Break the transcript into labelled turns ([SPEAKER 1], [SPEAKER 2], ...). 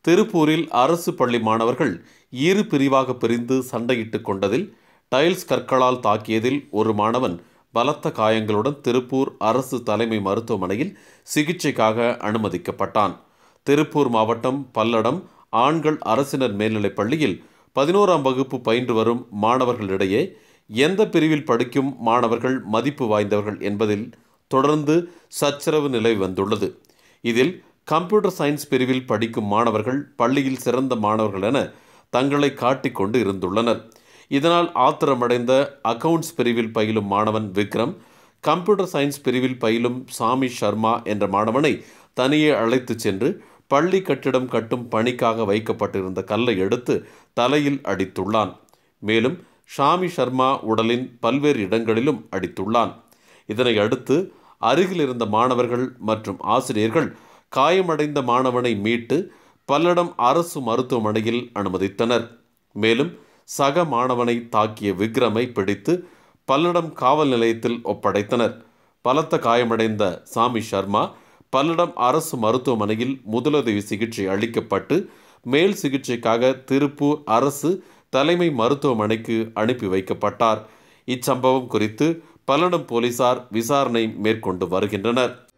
[SPEAKER 1] திருப்பூரில் அரசு பள்ளி மாணவர்கள் இரு பிரிவாக பிரிந்து சண்டையிட்டுக் கொண்டதில் டைல்ஸ் கற்களால் தாக்கியதில் ஒரு மாணவன் பலத்த காயங்களுடன் திருப்பூர் அரசு தலைமை மருத்துவமனையில் சிகிச்சைக்காக அனுமதிக்கப்பட்டான் திருப்பூர் மாவட்டம் பல்லடம் ஆண்கள் அரசினர் மேல்நிலைப் பள்ளியில் பதினோராம் வகுப்பு பயின்று வரும் மாணவர்களிடையே எந்த பிரிவில் படிக்கும் மாணவர்கள் மதிப்பு வாய்ந்தவர்கள் என்பதில் தொடர்ந்து சச்சரவு நிலை வந்துள்ளது இதில் கம்ப்யூட்டர் சயின்ஸ் பிரிவில் படிக்கும் மாணவர்கள் பள்ளியில் சிறந்த மாணவர்கள் என தங்களை காட்டிக்கொண்டு இருந்துள்ளனர் இதனால் ஆத்திரமடைந்த அக்கவுண்ட்ஸ் பிரிவில் பயிலும் மாணவன் விக்ரம் கம்ப்யூட்டர் சயின்ஸ் பிரிவில் பயிலும் சாமி சர்மா என்ற மாணவனை தனியே அழைத்துச் சென்று பள்ளி கட்டிடம் கட்டும் பணிக்காக வைக்கப்பட்டிருந்த கல்லை எடுத்து தலையில் அடித்துள்ளான் மேலும் ஷாமி சர்மா உடலின் பல்வேறு இடங்களிலும் அடித்துள்ளான் இதனை அடுத்து அருகில் இருந்த மாணவர்கள் மற்றும் ஆசிரியர்கள் காயமடைந்த மாணவனை மீட்டு பல்லடம் அரசு மருத்துவமனையில் அனுமதித்தனர் மேலும் சக மாணவனை தாக்கிய விக்ரமை பிடித்து பல்லடம் காவல் நிலையத்தில் ஒப்படைத்தனர் பலத்த காயமடைந்த சாமி சர்மா பல்லடம் அரசு மருத்துவமனையில் முதலுதவி சிகிச்சை அளிக்கப்பட்டு மேல் சிகிச்சைக்காக திருப்பூர் அரசு தலைமை மருத்துவமனைக்கு அனுப்பி வைக்கப்பட்டார் இச்சம்பவம் குறித்து பல்லடம் போலீசார் விசாரணை மேற்கொண்டு வருகின்றனர்